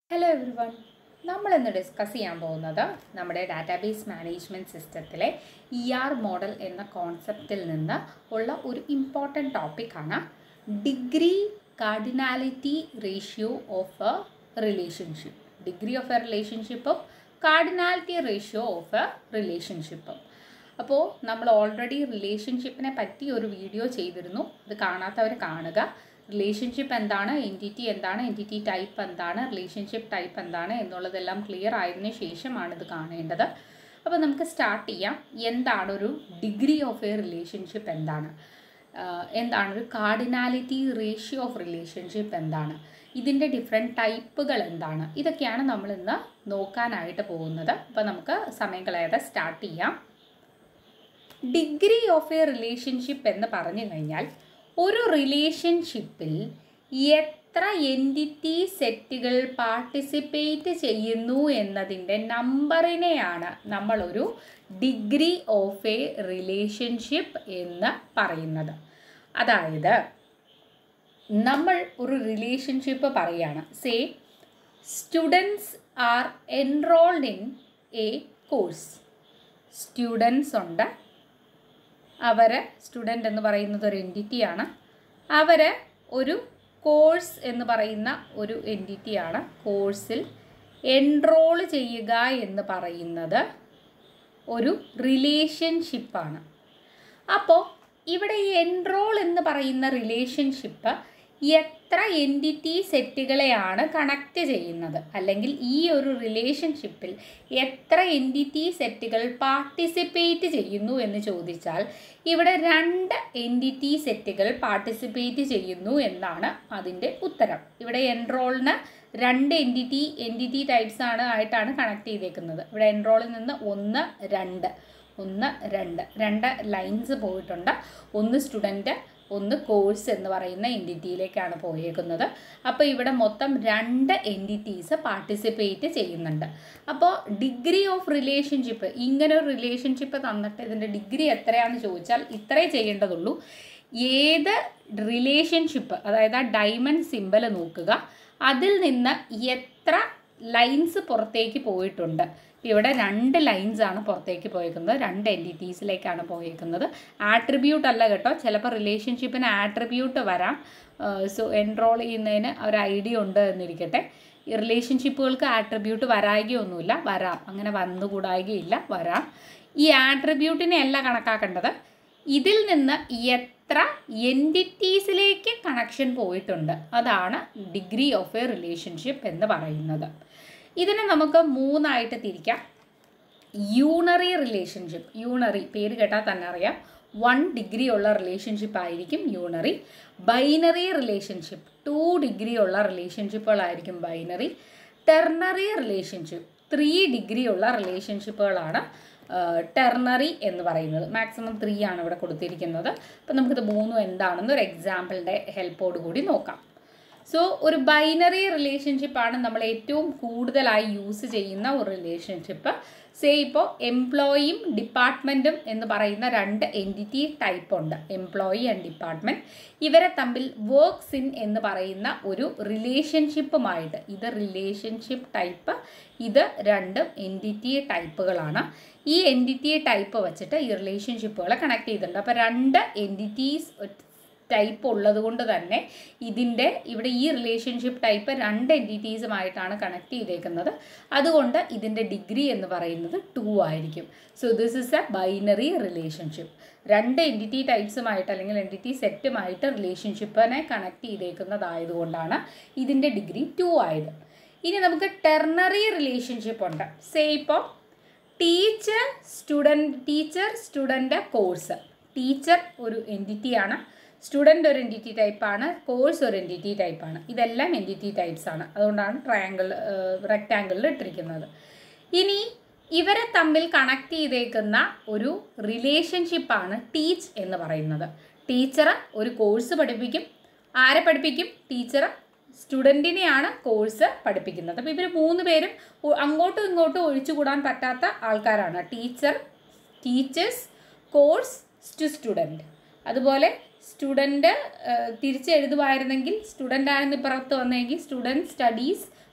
Hello everyone നമ്മളിന്ന് discuss ചെയ്യാൻ പോകുന്നത് നമ്മുടെ ഡാറ്റാബേസ് മാനേജ്മെൻറ്റ് സിസ്റ്റത്തിലെ ഇ ആർ മോഡൽ എന്ന കോൺസെപ്റ്റിൽ നിന്ന് ഉള്ള ഒരു ഇമ്പോർട്ടൻറ്റ് ടോപ്പിക്കാണ് degree cardinality ratio of a relationship degree of a റിലേഷൻഷിപ്പും കാർഡിനാലിറ്റി റേഷ്യോ ഓഫ് എ റിലേഷൻഷിപ്പും അപ്പോൾ നമ്മൾ ഓൾറെഡി റിലേഷൻഷിപ്പിനെ പറ്റി ഒരു വീഡിയോ ചെയ്തിരുന്നു അത് കാണാത്തവർ കാണുക റിലേഷൻഷിപ്പ് എന്താണ് എൻറ്റിറ്റി എന്താണ് എൻറ്റിറ്റി ടൈപ്പ് എന്താണ് റിലേഷൻഷിപ്പ് ടൈപ്പ് എന്താണ് എന്നുള്ളതെല്ലാം ക്ലിയർ ആയതിനു ശേഷമാണ് ഇത് കാണേണ്ടത് അപ്പോൾ നമുക്ക് സ്റ്റാർട്ട് ചെയ്യാം എന്താണ് ഒരു ഡിഗ്രി ഓഫ് എ റിലേഷൻഷിപ്പ് എന്താണ് ആഹ് എന്താണ് ഒരു കാർഡിനാലിറ്റി റേഷ്യോ ഓഫ് റിലേഷൻഷിപ്പ് എന്താണ് ഇതിൻ്റെ ഡിഫറെൻറ്റ് ടൈപ്പുകൾ എന്താണ് ഇതൊക്കെയാണ് നമ്മൾ ഇന്ന് നോക്കാനായിട്ട് പോകുന്നത് അപ്പോൾ നമുക്ക് സമയം കളയാതെ സ്റ്റാർട്ട് ചെയ്യാം ഡിഗ്രി ഓഫ് എ റിലേഷൻഷിപ്പ് എന്ന് പറഞ്ഞു കഴിഞ്ഞാൽ ഒരു റിലേഷൻഷിപ്പിൽ എത്ര എൻറ്റിറ്റി സെറ്റുകൾ പാർട്ടിസിപ്പേറ്റ് ചെയ്യുന്നു എന്നതിൻ്റെ നമ്പറിനെയാണ് നമ്മളൊരു ഡിഗ്രി ഓഫ് എ റിലേഷൻഷിപ്പ് എന്ന് പറയുന്നത് അതായത് നമ്മൾ ഒരു റിലേഷൻഷിപ്പ് പറയുകയാണ് say students are enrolled in a course students ഉണ്ട് അവർ സ്റ്റുഡൻ്റ് എന്ന് പറയുന്നത് ഒരു എൻറ്റിറ്റിയാണ് അവർ ഒരു കോഴ്സ് എന്ന് പറയുന്ന ഒരു എൻറ്റിറ്റിയാണ് കോഴ്സിൽ എൻറോൾ ചെയ്യുക എന്ന് പറയുന്നത് ഒരു റിലേഷൻഷിപ്പാണ് അപ്പോൾ ഇവിടെ ഈ എൻറോൾ എന്ന് പറയുന്ന റിലേഷൻഷിപ്പ് എത്ര എൻറ്റിറ്റി സെറ്റുകളെയാണ് കണക്റ്റ് ചെയ്യുന്നത് അല്ലെങ്കിൽ ഈ ഒരു റിലേഷൻഷിപ്പിൽ എത്ര എൻറ്റിറ്റി സെറ്റുകൾ പാർട്ടിസിപ്പേറ്റ് ചെയ്യുന്നു എന്ന് ചോദിച്ചാൽ ഇവിടെ രണ്ട് എൻറ്റിറ്റി സെറ്റുകൾ പാർട്ടിസിപ്പേറ്റ് ചെയ്യുന്നു എന്നാണ് അതിൻ്റെ ഉത്തരം ഇവിടെ എൻറോളിന് രണ്ട് എൻറ്റിറ്റി എൻറ്റിറ്റി ടൈപ്സ് ആണ് ആയിട്ടാണ് കണക്ട് ചെയ്തേക്കുന്നത് ഇവിടെ എൻറോളിൽ നിന്ന് ഒന്ന് രണ്ട് ഒന്ന് രണ്ട് രണ്ട് ലൈൻസ് പോയിട്ടുണ്ട് ഒന്ന് സ്റ്റുഡൻറ്റ് ഒന്ന് കോഴ്സ് എന്ന് പറയുന്ന എൻറ്റിറ്റിയിലേക്കാണ് പോയേക്കുന്നത് അപ്പോൾ ഇവിടെ മൊത്തം രണ്ട് എൻറ്റിറ്റീസ് പാർട്ടിസിപ്പേറ്റ് ചെയ്യുന്നുണ്ട് അപ്പോൾ ഡിഗ്രി ഓഫ് റിലേഷൻഷിപ്പ് ഇങ്ങനെ ഒരു റിലേഷൻഷിപ്പ് തന്നിട്ട് ഇതിൻ്റെ ഡിഗ്രി എത്രയാണെന്ന് ചോദിച്ചാൽ ഇത്രേ ചെയ്യേണ്ടതുള്ളൂ ഏത് റിലേഷൻഷിപ്പ് അതായത് ആ ഡയമണ്ട് സിമ്പൽ നോക്കുക അതിൽ നിന്ന് എത്ര ലൈൻസ് പുറത്തേക്ക് പോയിട്ടുണ്ട് ഇവിടെ രണ്ട് ലൈൻസ് ആണ് പുറത്തേക്ക് പോയേക്കുന്നത് രണ്ട് എൻറ്റിറ്റീസിലേക്കാണ് പോയേക്കുന്നത് ആട്രിബ്യൂട്ട് അല്ല കേട്ടോ ചിലപ്പോൾ റിലേഷൻഷിപ്പിന് ആട്രിബ്യൂട്ട് വരാം സോ എൻറോൾ ചെയ്യുന്നതിന് ഒരു ഐഡിയ ഉണ്ട് എന്നിരിക്കട്ടെ ഈ റിലേഷൻഷിപ്പുകൾക്ക് ആട്രിബ്യൂട്ട് വരായികയൊന്നുമില്ല വരാം അങ്ങനെ വന്നുകൂടായികയില്ല വരാം ഈ ആട്രിബ്യൂട്ടിനെ അല്ല കണക്കാക്കേണ്ടത് ഇതിൽ നിന്ന് എത്ര എൻറ്റിറ്റീസിലേക്ക് കണക്ഷൻ പോയിട്ടുണ്ട് അതാണ് ഡിഗ്രി ഓഫ് എ റിലേഷൻഷിപ്പ് എന്ന് പറയുന്നത് ഇതിനെ നമുക്ക് മൂന്നായിട്ട് തിരിക്കാം യൂണറി റിലേഷൻഷിപ്പ് യൂണറി പേര് കേട്ടാൽ തന്നെ അറിയാം വൺ ഡിഗ്രി ഉള്ള റിലേഷൻഷിപ്പ് ആയിരിക്കും unary binary relationship two degree ഉള്ള റിലേഷൻഷിപ്പുകളായിരിക്കും binary ternary relationship three degree ഉള്ള റിലേഷൻഷിപ്പുകളാണ് ടെർണറി എന്ന് പറയുന്നത് മാക്സിമം ത്രീ ആണ് ഇവിടെ കൊടുത്തിരിക്കുന്നത് അപ്പം നമുക്കിത് മൂന്നും എന്താണെന്ന് ഒരു എക്സാമ്പിളിൻ്റെ ഹെൽപ്പോട് കൂടി നോക്കാം സോ ഒരു ബൈനറി റിലേഷൻഷിപ്പാണ് നമ്മൾ ഏറ്റവും കൂടുതലായി യൂസ് ചെയ്യുന്ന ഒരു റിലേഷൻഷിപ്പ് സേ ഇപ്പോൾ എംപ്ലോയിയും ഡിപ്പാർട്ട്മെൻറ്റും എന്ന് പറയുന്ന രണ്ട് എൻറ്റിറ്റി ടൈപ്പ് ഉണ്ട് എംപ്ലോയി ആൻഡ് ഡിപ്പാർട്ട്മെൻറ്റ് ഇവരെ തമ്മിൽ വർക്ക്സ് ഇൻ എന്ന് പറയുന്ന ഒരു റിലേഷൻഷിപ്പുമായിട്ട് ഇത് റിലേഷൻഷിപ്പ് ടൈപ്പ് ഇത് രണ്ടും എൻറ്റിറ്റി ടൈപ്പുകളാണ് ഈ എൻറ്റിറ്റി ടൈപ്പ് വെച്ചിട്ട് ഈ റിലേഷൻഷിപ്പുകളെ കണക്ട് ചെയ്തിട്ടുണ്ട് അപ്പോൾ രണ്ട് എൻറ്റിറ്റീസ് ടൈപ്പ് ഉള്ളത് കൊണ്ട് തന്നെ ഇതിൻ്റെ ഇവിടെ ഈ റിലേഷൻഷിപ്പ് ടൈപ്പ് രണ്ട് എൻറ്റിറ്റീസുമായിട്ടാണ് കണക്ട് ചെയ്തേക്കുന്നത് അതുകൊണ്ട് ഇതിൻ്റെ ഡിഗ്രി എന്ന് പറയുന്നത് ടു ആയിരിക്കും so this is a binary relationship രണ്ട് എൻറ്റിറ്റി ടൈപ്സുമായിട്ട് അല്ലെങ്കിൽ എൻറ്റിറ്റി സെറ്റുമായിട്ട് റിലേഷൻഷിപ്പിനെ കണക്ട് ചെയ്തേക്കുന്നതായതുകൊണ്ടാണ് ഇതിൻ്റെ ഡിഗ്രി ടു ആയത് ഇനി നമുക്ക് ടെർണറി റിലേഷൻഷിപ്പ് ഉണ്ട് സേ ഇപ്പോൾ teacher student teacher student course teacher ഒരു എൻറ്റിറ്റിയാണ് സ്റ്റുഡൻ്റ് ഒരു എൻറ്റിറ്റി ടൈപ്പാണ് കോഴ്സ് ഒരു എൻറ്റിറ്റി ടൈപ്പാണ് ഇതെല്ലാം എൻറ്റിറ്റി ടൈപ്സ് ആണ് അതുകൊണ്ടാണ് ട്രയാങ്കിൾ റെക്റ്റാങ്കിളിൽ ഇട്ടിരിക്കുന്നത് ഇനി ഇവരെ തമ്മിൽ കണക്ട് ചെയ്തേക്കുന്ന ഒരു റിലേഷൻഷിപ്പാണ് ടീച്ച് എന്ന് പറയുന്നത് ടീച്ചർ ഒരു കോഴ്സ് പഠിപ്പിക്കും ആരെ പഠിപ്പിക്കും ടീച്ചർ സ്റ്റുഡൻറ്റിനെയാണ് കോഴ്സ് പഠിപ്പിക്കുന്നത് അപ്പോൾ ഇവർ മൂന്ന് പേരും അങ്ങോട്ടും ഇങ്ങോട്ടും ഒഴിച്ചുകൂടാൻ പറ്റാത്ത ആൾക്കാരാണ് teacher teachers course to student അതുപോലെ സ്റ്റുഡൻറ്റ് തിരിച്ചെഴുതുമായിരുന്നെങ്കിൽ സ്റ്റുഡൻ്റ് ആണെന്ന് ഇപ്പുറത്ത് വന്നെങ്കിൽ student studies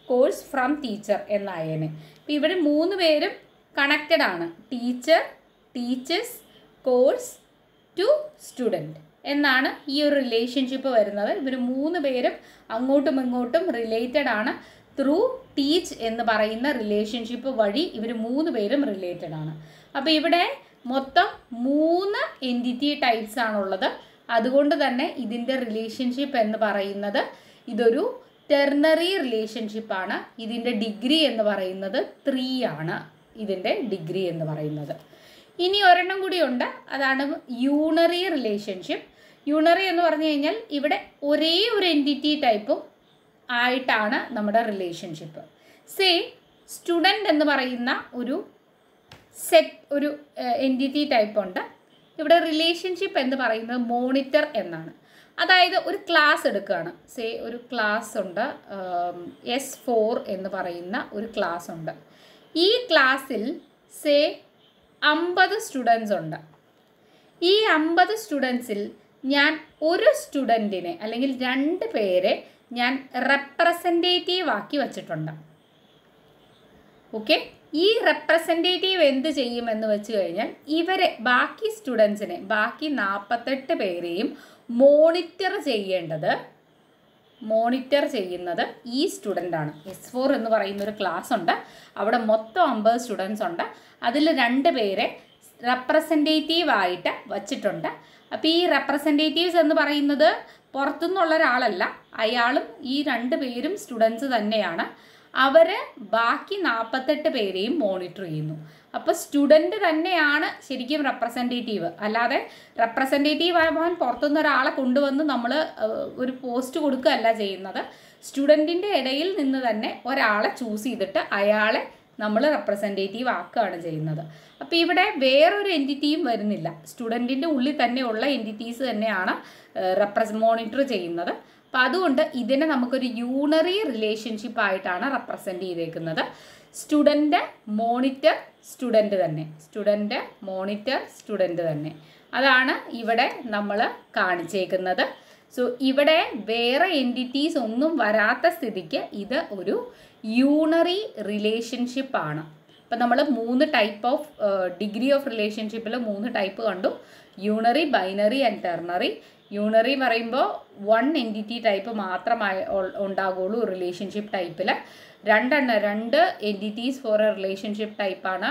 course from teacher എന്നായേനെ അപ്പം ഇവിടെ മൂന്ന് പേരും കണക്റ്റഡ് ആണ് teacher teachers course to student എന്നാണ് ഈ ഒരു റിലേഷൻഷിപ്പ് വരുന്നത് ഇവർ മൂന്ന് പേരും അങ്ങോട്ടും ഇങ്ങോട്ടും റിലേറ്റഡ് ആണ് ത്രൂ ടീച്ച് എന്ന് പറയുന്ന റിലേഷൻഷിപ്പ് വഴി ഇവർ മൂന്ന് പേരും റിലേറ്റഡ് ആണ് അപ്പോൾ ഇവിടെ മൊത്തം മൂന്ന് എൻറ്റിറ്റി ടൈപ്സ് ആണുള്ളത് അതുകൊണ്ട് തന്നെ ഇതിൻ്റെ റിലേഷൻഷിപ്പ് എന്ന് പറയുന്നത് ഇതൊരു ടെർണറി റിലേഷൻഷിപ്പാണ് ഇതിൻ്റെ ഡിഗ്രി എന്ന് പറയുന്നത് ത്രീ ആണ് ഇതിൻ്റെ ഡിഗ്രി എന്ന് പറയുന്നത് ഇനി ഒരെണ്ണം കൂടിയുണ്ട് അതാണ് യൂണറി റിലേഷൻഷിപ്പ് യൂണറി എന്ന് പറഞ്ഞു കഴിഞ്ഞാൽ ഇവിടെ ഒരേ ഒരു എൻറ്റിറ്റി ടൈപ്പും ആയിട്ടാണ് നമ്മുടെ റിലേഷൻഷിപ്പ് സേ സ്റ്റുഡൻറ്റ് എന്ന് പറയുന്ന ഒരു സെറ്റ് ഒരു എൻറ്റിറ്റി ടൈപ്പ് ഉണ്ട് ഇവിടെ റിലേഷൻഷിപ്പ് എന്ന് പറയുന്നത് മോണിറ്റർ എന്നാണ് അതായത് ഒരു ക്ലാസ് എടുക്കുകയാണ് സേ ഒരു ക്ലാസ് ഉണ്ട് എസ് ഫോർ എന്ന് പറയുന്ന ഒരു ക്ലാസ് ഉണ്ട് ഈ ക്ലാസ്സിൽ സേ അമ്പത് സ്റ്റുഡൻസ് ഉണ്ട് ഈ അമ്പത് സ്റ്റുഡൻസിൽ ഞാൻ ഒരു സ്റ്റുഡൻറ്റിനെ അല്ലെങ്കിൽ രണ്ട് പേരെ ഞാൻ റെപ്രസെൻറ്റേറ്റീവ് ആക്കി വച്ചിട്ടുണ്ട് ഓക്കെ ഈ റെപ്രസെൻറ്റേറ്റീവ് എന്ത് ചെയ്യുമെന്ന് വെച്ച് കഴിഞ്ഞാൽ ഇവരെ ബാക്കി സ്റ്റുഡൻസിനെ ബാക്കി നാൽപ്പത്തെട്ട് പേരെയും മോണിറ്റർ ചെയ്യേണ്ടത് മോണിറ്റർ ചെയ്യുന്നത് ഈ സ്റ്റുഡൻ്റ് ആണ് എസ് ഫോർ എന്ന് പറയുന്ന ഒരു ക്ലാസ് ഉണ്ട് അവിടെ മൊത്തം അമ്പത് സ്റ്റുഡൻസ് ഉണ്ട് അതിൽ രണ്ട് പേരെ റെപ്രസെൻറ്റേറ്റീവ് ആയിട്ട് വച്ചിട്ടുണ്ട് അപ്പോൾ ഈ റെപ്രസെൻറ്റേറ്റീവ്സ് എന്ന് പറയുന്നത് പുറത്തുനിന്നുള്ള ഒരാളല്ല അയാളും ഈ രണ്ട് പേരും സ്റ്റുഡൻസ് തന്നെയാണ് അവർ ബാക്കി നാൽപ്പത്തെട്ട് പേരെയും മോണിറ്റർ ചെയ്യുന്നു അപ്പോൾ സ്റ്റുഡൻറ്റ് തന്നെയാണ് ശരിക്കും റെപ്രസെൻറ്റേറ്റീവ് അല്ലാതെ റെപ്രസെൻറ്റേറ്റീവ് ആവാൻ പുറത്തുനിന്ന് ഒരാളെ കൊണ്ടുവന്ന് നമ്മൾ ഒരു പോസ്റ്റ് കൊടുക്കുകയല്ല ചെയ്യുന്നത് സ്റ്റുഡൻറ്റിൻ്റെ ഇടയിൽ നിന്ന് തന്നെ ഒരാളെ ചൂസ് ചെയ്തിട്ട് അയാളെ നമ്മൾ റെപ്രസെൻറ്റേറ്റീവ് ആക്കുകയാണ് ചെയ്യുന്നത് അപ്പോൾ ഇവിടെ വേറൊരു എൻറ്റിറ്റിയും വരുന്നില്ല സ്റ്റുഡൻറ്റിൻ്റെ ഉള്ളിൽ തന്നെയുള്ള എൻറ്റിറ്റീസ് തന്നെയാണ് റെപ്രസ് മോണിറ്റർ ചെയ്യുന്നത് അപ്പോൾ അതുകൊണ്ട് ഇതിനെ നമുക്കൊരു യൂണറി റിലേഷൻഷിപ്പ് ആയിട്ടാണ് റെപ്രസെൻ്റ് ചെയ്തേക്കുന്നത് സ്റ്റുഡൻറ്റ് മോണിറ്റർ സ്റ്റുഡൻറ്റ് തന്നെ സ്റ്റുഡൻറ്റ് മോണിറ്റർ സ്റ്റുഡൻറ്റ് തന്നെ അതാണ് ഇവിടെ നമ്മൾ കാണിച്ചേക്കുന്നത് സോ ഇവിടെ വേറെ എൻറ്റിറ്റീസ് ഒന്നും വരാത്ത സ്ഥിതിക്ക് ഇത് ഒരു യൂണറി റിലേഷൻഷിപ്പ് ആണ് അപ്പം നമ്മൾ മൂന്ന് ടൈപ്പ് ഓഫ് ഡിഗ്രി ഓഫ് റിലേഷൻഷിപ്പിൽ മൂന്ന് ടൈപ്പ് കണ്ടു unary binary and ternary unary പറയുമ്പോൾ വൺ എൻറ്റിറ്റി ടൈപ്പ് മാത്രമായി ഉണ്ടാകുള്ളൂ റിലേഷൻഷിപ്പ് ടൈപ്പിൽ രണ്ടെണ്ണം രണ്ട് എൻറ്റിറ്റീസ് ഫോർ എ റിലേഷൻഷിപ്പ് ടൈപ്പാണ്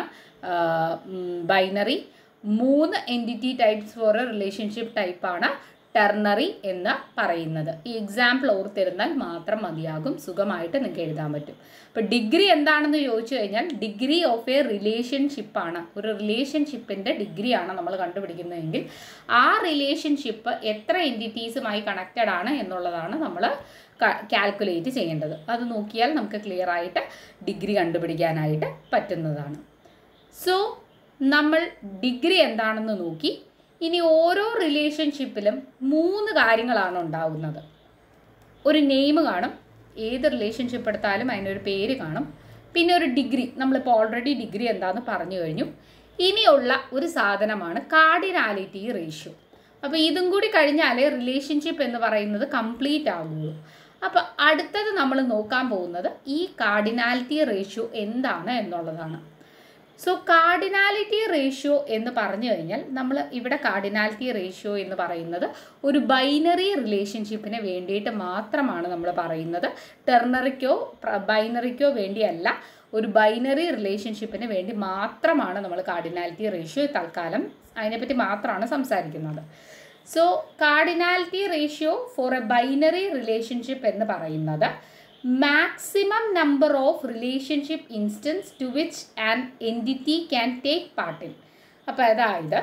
ബൈനറി മൂന്ന് entity types for a relationship ടൈപ്പാണ് ടെർണറി എന്ന് പറയുന്നത് ഈ എക്സാമ്പിൾ ഓർത്തിരുന്നാൽ മാത്രം മതിയാകും സുഖമായിട്ട് നിങ്ങൾക്ക് എഴുതാൻ പറ്റും അപ്പോൾ ഡിഗ്രി എന്താണെന്ന് ചോദിച്ചു കഴിഞ്ഞാൽ ഡിഗ്രി ഓഫ് എ റിലേഷൻഷിപ്പാണ് ഒരു റിലേഷൻഷിപ്പിൻ്റെ ഡിഗ്രിയാണ് നമ്മൾ കണ്ടുപിടിക്കുന്നതെങ്കിൽ ആ റിലേഷൻഷിപ്പ് എത്ര എൻറ്റിറ്റീസുമായി കണക്റ്റഡ് ആണ് എന്നുള്ളതാണ് നമ്മൾ കാൽക്കുലേറ്റ് ചെയ്യേണ്ടത് അത് നോക്കിയാൽ നമുക്ക് ക്ലിയർ ആയിട്ട് ഡിഗ്രി കണ്ടുപിടിക്കാനായിട്ട് പറ്റുന്നതാണ് സോ നമ്മൾ ഡിഗ്രി എന്താണെന്ന് നോക്കി ഇനി ഓരോ റിലേഷൻഷിപ്പിലും മൂന്ന് കാര്യങ്ങളാണ് ഉണ്ടാകുന്നത് ഒരു നെയിം കാണും ഏത് റിലേഷൻഷിപ്പ് എടുത്താലും അതിനൊരു പേര് കാണും പിന്നെ ഒരു ഡിഗ്രി നമ്മളിപ്പോൾ ഓൾറെഡി ഡിഗ്രി എന്താണെന്ന് പറഞ്ഞു കഴിഞ്ഞു ഇനിയുള്ള ഒരു സാധനമാണ് കാർഡിനാലിറ്റി റേഷ്യോ അപ്പോൾ ഇതും കൂടി കഴിഞ്ഞാൽ റിലേഷൻഷിപ്പ് എന്ന് പറയുന്നത് കംപ്ലീറ്റ് ആകുള്ളൂ അപ്പോൾ അടുത്തത് നമ്മൾ നോക്കാൻ പോകുന്നത് ഈ കാർഡിനാലിറ്റി റേഷ്യോ എന്താണ് എന്നുള്ളതാണ് സോ കാർഡിനാലിറ്റി റേഷ്യോ എന്ന് പറഞ്ഞു കഴിഞ്ഞാൽ നമ്മൾ ഇവിടെ കാർഡിനാലിറ്റി റേഷ്യോ എന്ന് പറയുന്നത് ഒരു ബൈനറി റിലേഷൻഷിപ്പിന് വേണ്ടിയിട്ട് മാത്രമാണ് നമ്മൾ പറയുന്നത് ടെർണറിക്കോ ബൈനറിക്കോ വേണ്ടിയല്ല ഒരു ബൈനറി റിലേഷൻഷിപ്പിന് വേണ്ടി മാത്രമാണ് നമ്മൾ കാർഡിനാലിറ്റി റേഷ്യോ തൽക്കാലം അതിനെപ്പറ്റി മാത്രമാണ് സംസാരിക്കുന്നത് so cardinality ratio for a binary relationship എന്ന് പറയുന്നത് maximum number of relationship instance to which an entity can take part in അപ്പോൾ അതായത്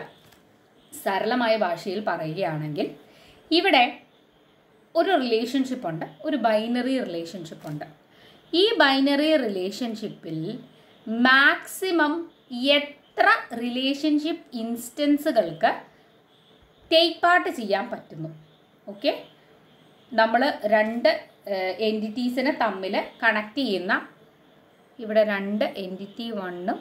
സരളമായ ഭാഷയിൽ പറയുകയാണെങ്കിൽ ഇവിടെ ഒരു റിലേഷൻഷിപ്പ് ഉണ്ട് ഒരു ബൈനറി റിലേഷൻഷിപ്പ് ഉണ്ട് ഈ ബൈനറി റിലേഷൻഷിപ്പിൽ മാക്സിമം എത്ര റിലേഷൻഷിപ്പ് ഇൻസ്റ്റൻസുകൾക്ക് ടേക്ക് പാർട്ട് ചെയ്യാൻ പറ്റുന്നു ഓക്കെ നമ്മൾ രണ്ട് എൻറ്റിറ്റീസിനെ തമ്മിൽ കണക്ട് ചെയ്യുന്ന ഇവിടെ രണ്ട് എൻറ്റിറ്റി വണ്ണും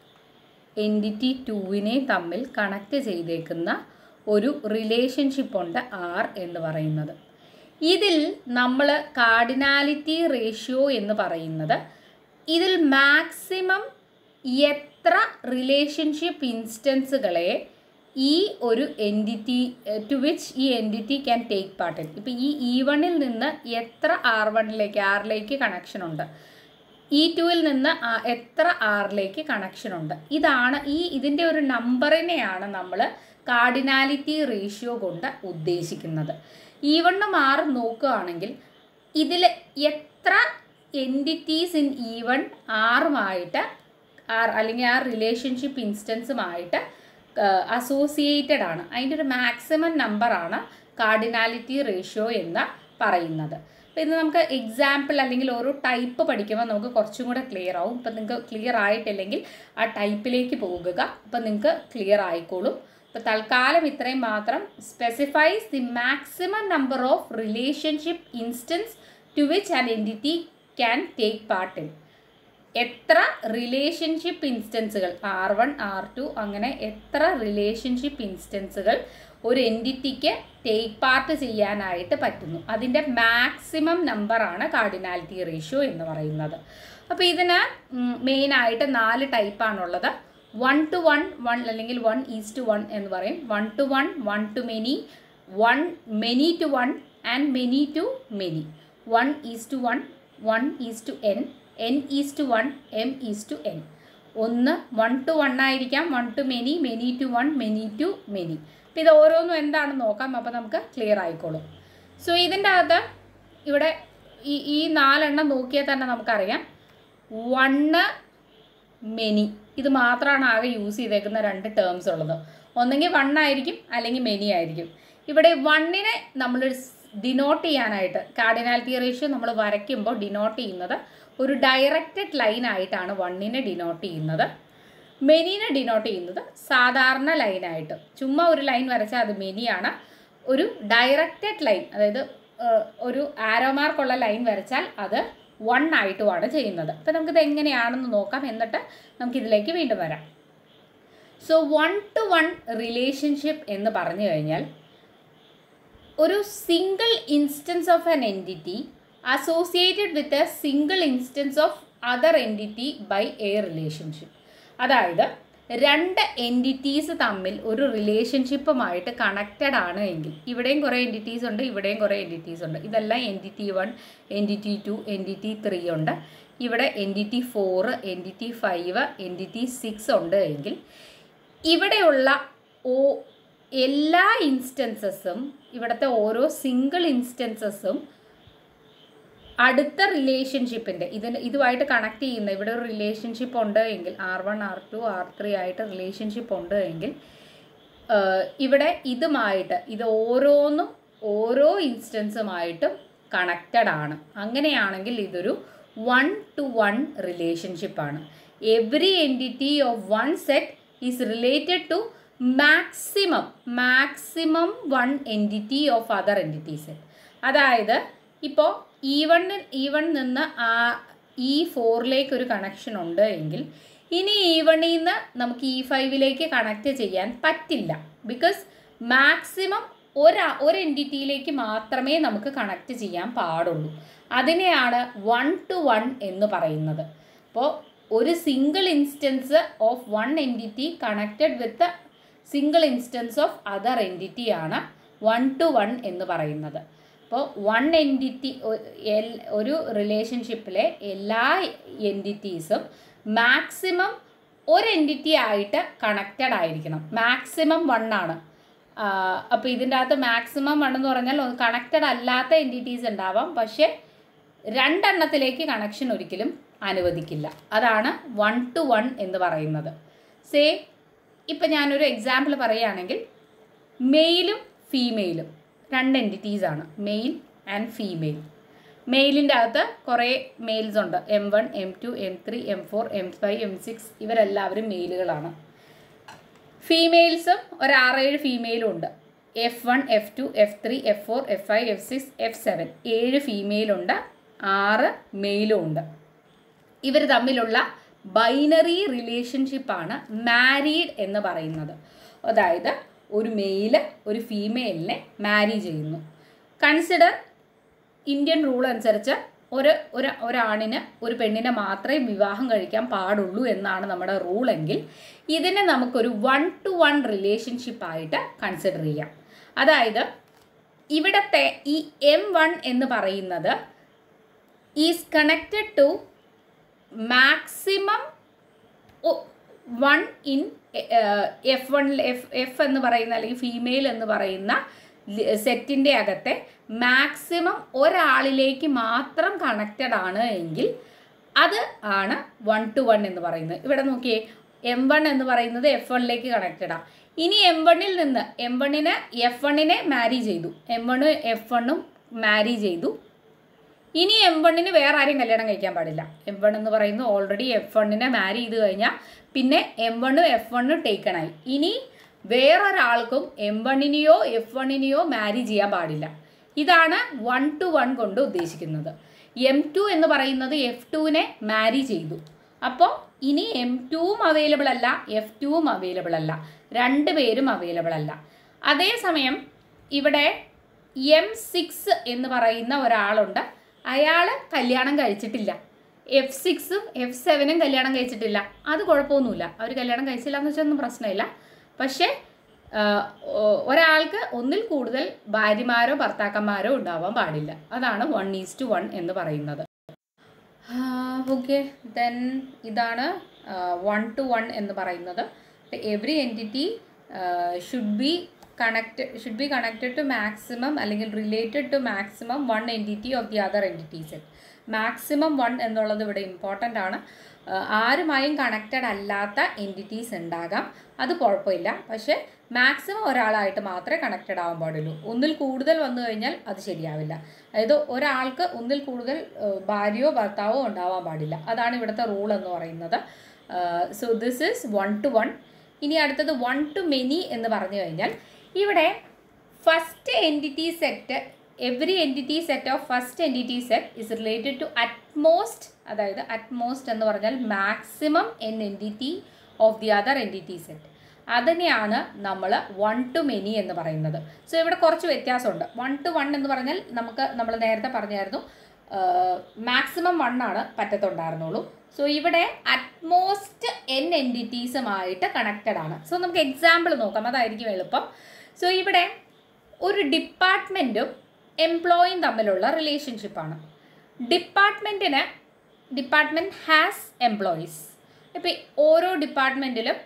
എൻറ്റിറ്റി ടൂവിനെയും തമ്മിൽ കണക്ട് ചെയ്തേക്കുന്ന ഒരു റിലേഷൻഷിപ്പ് ഉണ്ട് ആർ എന്ന് പറയുന്നത് ഇതിൽ നമ്മൾ കാർഡിനാലിറ്റി റേഷ്യോ എന്ന് പറയുന്നത് ഇതിൽ മാക്സിമം എത്ര റിലേഷൻഷിപ്പ് ഇൻസ്റ്റൻസുകളെ ഈ ഒരു എൻറ്റിറ്റി ടു വിച്ച് ഈ entity can take part in ഇപ്പോൾ ഈ ഇ വണ്ണിൽ നിന്ന് എത്ര ആർ വണ്ണിലേക്ക് ആറിലേക്ക് കണക്ഷൻ ഉണ്ട് ഇ ടുവിൽ നിന്ന് ആ- എത്ര ആറിലേക്ക് കണക്ഷൻ ഉണ്ട് ഇതാണ് ഈ ഇതിൻ്റെ ഒരു നമ്പറിനെയാണ് നമ്മൾ കാർഡിനാലിറ്റി റേഷ്യോ കൊണ്ട് ഉദ്ദേശിക്കുന്നത് ഇ വണ്ണും ആറും നോക്കുകയാണെങ്കിൽ ഇതിൽ എത്ര എൻറ്റിറ്റീസ് ഇൻ ഇ വൺ ആറുമായിട്ട് ആർ അല്ലെങ്കിൽ ആ റിലേഷൻഷിപ്പ് ഇൻസ്റ്റൻസുമായിട്ട് അസോസിയേറ്റഡ് ആണ് അതിൻ്റെ ഒരു മാക്സിമം നമ്പറാണ് കാർഡിനാലിറ്റി റേഷ്യോ എന്ന് പറയുന്നത് അപ്പോൾ ഇത് നമുക്ക് എക്സാമ്പിൾ അല്ലെങ്കിൽ ഓരോ ടൈപ്പ് പഠിക്കുമ്പോൾ നമുക്ക് കുറച്ചും കൂടെ ക്ലിയർ ആവും ഇപ്പം നിങ്ങൾക്ക് ക്ലിയർ ആയിട്ടില്ലെങ്കിൽ ആ ടൈപ്പിലേക്ക് പോകുക അപ്പം നിങ്ങൾക്ക് ക്ലിയർ ആയിക്കോളും അപ്പോൾ തൽക്കാലം ഇത്രയും മാത്രം specifies the maximum number of relationship instance to which an entity can take part in എത്ര റിലേഷൻഷിപ്പ് ഇൻസ്റ്റൻസുകൾ ആർ വൺ ആർ ടു അങ്ങനെ എത്ര റിലേഷൻഷിപ്പ് ഇൻസ്റ്റൻസുകൾ ഒരു എൻറ്റിറ്റിക്ക് ടേക്ക് പാർട്ട് ചെയ്യാനായിട്ട് പറ്റുന്നു അതിൻ്റെ മാക്സിമം നമ്പറാണ് കാർഡിനാലിറ്റി റേഷ്യോ എന്ന് പറയുന്നത് അപ്പോൾ ഇതിന് മെയിനായിട്ട് നാല് ടൈപ്പാണുള്ളത് വൺ ടു വൺ വൺ അല്ലെങ്കിൽ വൺ ഈസ് ടു വൺ എന്ന് പറയും one to one one to many one many to one and many to many one is to one one is to N N is to one M is to N ഒന്ന് one to one ആയിരിക്കാം one to many many to one many to many അപ്പോൾ ഇത് ഓരോന്നും എന്താണെന്ന് നോക്കാം അപ്പോൾ നമുക്ക് clear ആയിക്കോളും സോ ഇതിൻ്റെ അകത്ത് ഇവിടെ ഈ ഈ നാലെണ്ണം നോക്കിയാൽ തന്നെ നമുക്കറിയാം വണ്ണ് മെനി ഇത് മാത്രമാണ് ആകെ യൂസ് ചെയ്തേക്കുന്ന രണ്ട് ടേംസ് ഉള്ളത് ഒന്നെങ്കിൽ വൺ ആയിരിക്കും അല്ലെങ്കിൽ മെനി ആയിരിക്കും ഇവിടെ വണ്ണിനെ നമ്മൾ ഡിനോട്ട് ചെയ്യാനായിട്ട് കാർഡിനാലിറ്റി റേഷ്യോ നമ്മൾ വരയ്ക്കുമ്പോൾ ഡിനോട്ട് ചെയ്യുന്നത് ഒരു ഡയറക്റ്റഡ് ലൈൻ ആയിട്ടാണ് വണ്ണിനെ ഡിനോട്ട് ചെയ്യുന്നത് മെനീനെ ഡിനോട്ട് ചെയ്യുന്നത് സാധാരണ ലൈനായിട്ട് ചുമ്മാ ഒരു ലൈൻ വരച്ചാൽ അത് മെനിയാണ് ഒരു ഡയറക്റ്റഡ് ലൈൻ അതായത് ഏഹ്, ഒരു ആരോ മാർക്കുള്ള ലൈൻ വരച്ചാൽ അത് വൺ ആയിട്ടുമാണ് ചെയ്യുന്നത് അപ്പോൾ നമുക്കിത് എങ്ങനെയാണെന്ന് നോക്കാം എന്നിട്ട് നമുക്കിതിലേക്ക് വീണ്ടും വരാം so one to one relationship എന്ന് പറഞ്ഞു കഴിഞ്ഞാൽ ഒരു single instance of an entity associated with a single instance of other entity by a relationship അതായത് രണ്ട് എൻറ്റിറ്റീസ് തമ്മിൽ ഒരു റിലേഷൻഷിപ്പുമായിട്ട് കണക്റ്റഡ് ആണ് എങ്കിൽ ഇവിടെയും കുറേ എൻറ്റിറ്റീസ് ഉണ്ട് ഇവിടെയും കുറേ എൻറ്റിറ്റീസ് ഉണ്ട് ഇതെല്ലാം entity one entity two entity three ഉണ്ട് ഇവിടെ entity four entity five entity six ഉണ്ട് എങ്കിൽ ഇവിടെയുള്ള ഓ എല്ലാ ഇൻസ്റ്റൻസസും ഇവിടുത്തെ ഓരോ സിംഗിൾ ഇൻസ്റ്റൻസസും അടുത്ത റിലേഷൻഷിപ്പിൻ്റെ ഇതിന് ഇതുമായിട്ട് കണക്ട് ചെയ്യുന്ന ഇവിടെ ഒരു റിലേഷൻഷിപ്പ് ഉണ്ട് എങ്കിൽ R one R two R three ആയിട്ട് റിലേഷൻഷിപ്പ് ഉണ്ട് എങ്കിൽ ആഹ് ഇവിടെ ഇതുമായിട്ട് ഇത് ഓരോന്നും ഓരോ ഇൻസ്റ്റൻസുമായിട്ടും കണക്റ്റഡ് ആണ് അങ്ങനെയാണെങ്കിൽ ഇതൊരു വൺ ടു വൺ റിലേഷൻഷിപ്പാണ് every entity of one set is related to maximum maximum one entity of other entity set അതായത് ഇപ്പോൾ ഇ വണ്ണിൽ ഇ വൺ നിന്ന് ആ ഇ ഫോറിലേക്ക് ഒരു കണക്ഷൻ ഉണ്ട് എങ്കിൽ ഇനി ഇ വണ്ണിൽ നിന്ന് നമുക്ക് ഇ ഫൈവിലേക്ക് കണക്ട് ചെയ്യാൻ പറ്റില്ല ബിക്കോസ് മാക്സിമം ഒരാ ഒരു എൻറ്റിറ്റിയിലേക്ക് മാത്രമേ നമുക്ക് കണക്ട് ചെയ്യാൻ പാടുള്ളൂ അതിനെയാണ് വൺ ടു വൺ എന്ന് പറയുന്നത് അപ്പോൾ ഒരു single instance of one entity connected with single instance of other എൻറ്റിറ്റിയാണ് വൺ ടു വൺ എന്ന് പറയുന്നത് അപ്പോൾ വൺ എൻറ്റിറ്റി ഒരു റിലേഷൻഷിപ്പിലെ എല്ലാ എൻറ്റിറ്റീസും മാക്സിമം ഒരു എൻറ്റിറ്റി ആയിട്ട് കണക്റ്റഡ് ആയിരിക്കണം മാക്സിമം വൺ ആണ് അപ്പോൾ ഇതിൻ്റെ അകത്ത് മാക്സിമം വൺ എന്ന് പറഞ്ഞാൽ കണക്റ്റഡ് അല്ലാത്ത എൻറ്റിറ്റീസ് ഉണ്ടാവാം പക്ഷേ രണ്ടെണ്ണത്തിലേക്ക് കണക്ഷൻ ഒരിക്കലും അനുവദിക്കില്ല അതാണ് വൺ ടു വൺ എന്ന് പറയുന്നത് സേ ഇപ്പം ഞാനൊരു എക്സാമ്പിൾ പറയുകയാണെങ്കിൽ മെയിലും ഫീമെയിലും രണ്ട് എൻറ്റിറ്റീസാണ് മെയിൽ ആൻഡ് ഫീമെയിൽ മെയിലിൻ്റെ അകത്ത് കുറേ മെയിൽസ് ഉണ്ട് M one M to M three M four M five M six ഇവരെല്ലാവരും മെയിലുകളാണ് ഫീമെയിൽസും ഒരു ആറേഴ് ഫീമെയിലും ഉണ്ട് F one F two F three F four F five F six F seven ഏഴ് ഫീമെയിലുണ്ട് ആറ് മെയിലും ഉണ്ട് ഇവർ തമ്മിലുള്ള ബൈനറി റിലേഷൻഷിപ്പാണ് മാരീഡ് എന്ന് പറയുന്നത് അതായത് ഒരു മെയില് ഒരു ഫീമെയിലിനെ മാരി ചെയ്യുന്നു കൺസിഡർ ഇന്ത്യൻ റൂൾ അനുസരിച്ച് ഒരു ഒരു ഒരാണിന് ഒരു പെണ്ണിനെ മാത്രമേ വിവാഹം കഴിക്കാൻ പാടുള്ളൂ എന്നാണ് നമ്മുടെ റൂളെങ്കിൽ ഇതിനെ നമുക്കൊരു വൺ ടു വൺ റിലേഷൻഷിപ്പായിട്ട് കൺസിഡർ ചെയ്യാം അതായത് ഇവിടത്തെ ഈ എം വൺ എന്ന് പറയുന്നത് is connected to maximum one in F one F F എന്ന് പറയുന്ന അല്ലെങ്കിൽ ഫീമെയിൽ എന്ന് പറയുന്ന സെറ്റിൻ്റെ അകത്തെ മാക്സിമം ഒരാളിലേക്ക് മാത്രം കണക്റ്റഡ് ആണ് എങ്കിൽ അത് ആണ് വൺ ടു വൺ എന്ന് പറയുന്നത് ഇവിടെ നോക്കിയേ എം വൺ എന്ന് പറയുന്നത് എഫ് വണ്ണിലേക്ക് കണക്റ്റഡാണ് ഇനി എം വണ്ണിൽ നിന്ന് എം വണ്ണിന് എഫ് വണ്ണിനെ മാരി ചെയ്തു എം വണ്ണും എഫ് വണ്ണും മാരി ചെയ്തു ഇനി എം വണ്ണിന് വേറെ ആരും കല്യാണം കഴിക്കാൻ പാടില്ല എം വൺ എന്ന് പറയുന്നത് ഓൾറെഡി എഫ് വണ്ണിനെ മാരി ചെയ്ത് കഴിഞ്ഞാൽ പിന്നെ എം വണ്ണും എഫ് വണ്ണും ടേക്കണായി ഇനി വേറൊരാൾക്കും എം വണ്ണിനെയോ എഫ് വണ്ണിനെയോ മാരി ചെയ്യാൻ പാടില്ല ഇതാണ് വൺ ടു വൺ കൊണ്ട് ഉദ്ദേശിക്കുന്നത് എം ടു എന്ന് പറയുന്നത് എഫ് ടുവിനെ മാരി ചെയ്തു അപ്പോൾ ഇനി എം ടുവും അവൈലബിൾ അല്ല എഫ് ടുവും അവൈലബിൾ അല്ല രണ്ട് പേരും അവൈലബിൾ അല്ല അതേസമയം ഇവിടെ എം സിക്സ് എന്ന് പറയുന്ന ഒരാളുണ്ട് അയാൾ കല്യാണം കഴിച്ചിട്ടില്ല എഫ് സിക്സും എഫ് സെവനും കല്യാണം കഴിച്ചിട്ടില്ല അത് കുഴപ്പമൊന്നുമില്ല അവർ കല്യാണം കഴിച്ചില്ല എന്ന് വെച്ചൊന്നും പ്രശ്നമില്ല പക്ഷേ ആ, ഒ- ഒരാൾക്ക് ഒന്നിൽ കൂടുതൽ ഭാര്യമാരോ ഭർത്താക്കന്മാരോ ഉണ്ടാവാൻ പാടില്ല അതാണ് വൺ ഈസ് ടു വൺ എന്ന് പറയുന്നത് ഓക്കെ ദെൻ ഇതാണ് വൺ ടു വൺ എന്ന് പറയുന്നത് every entity should be connect should be connected to maximum അല്ലെങ്കിൽ related to maximum one entity of the other entities maximum one എന്നുള്ളത് ഇവിടെ ഇമ്പോർട്ടൻ്റ് ആണ് ആ, ആരുമായും കണക്റ്റഡ് അല്ലാത്ത എൻറ്റിറ്റീസ് ഉണ്ടാകാം അത് കുഴപ്പമില്ല പക്ഷേ മാക്സിമം ഒരാളായിട്ട് മാത്രമേ കണക്റ്റഡ് ആവാൻ പാടുള്ളൂ ഒന്നിൽ കൂടുതൽ വന്നു കഴിഞ്ഞാൽ അത് ശരിയാവില്ല അതായത് ഒരാൾക്ക് ഒന്നിൽ കൂടുതൽ ഏഹ്, ഭാര്യയോ ഭർത്താവോ ഉണ്ടാവാൻ പാടില്ല അതാണ് ഇവിടുത്തെ റൂൾ എന്ന് പറയുന്നത് so this is one to one ഇനി അടുത്തത് വൺ ടു മെനി എന്ന് പറഞ്ഞു കഴിഞ്ഞാൽ ഇവിടെ first entity set every entity set of first entity set is related to at most അതായത് അറ്റ്മോസ്റ്റ് എന്ന് പറഞ്ഞാൽ maximum N entity of the other entity set അതിനെയാണ് നമ്മൾ വൺ ടു മെനി എന്ന് പറയുന്നത് സോ ഇവിടെ കുറച്ച് വ്യത്യാസമുണ്ട് വൺ ടു വൺ എന്ന് പറഞ്ഞാൽ നമുക്ക് നമ്മൾ നേരത്തെ പറഞ്ഞായിരുന്നു മാക്സിമം വൺ ആണ് പറ്റത്തുണ്ടായിരുന്നുള്ളൂ സോ ഇവിടെ അറ്റ്മോസ്റ്റ് എൻ എൻറ്റിറ്റീസുമായിട്ട് കണക്റ്റഡ് ആണ് സോ നമുക്ക് എക്സാമ്പിൾ നോക്കാം അതായിരിക്കും എളുപ്പം സോ ഇവിടെ ഒരു ഡിപ്പാർട്ട്മെൻറ്റും എംപ്ലോയിയും തമ്മിലുള്ള റിലേഷൻഷിപ്പാണ് ഡിപ്പാർട്ട്മെൻറ്റിന് ഡിപ്പാർട്ട്മെൻറ്റ് ഹാസ് എംപ്ലോയീസ് ഇപ്പോൾ ഓരോ ഡിപ്പാർട്ട്മെൻറ്റിലും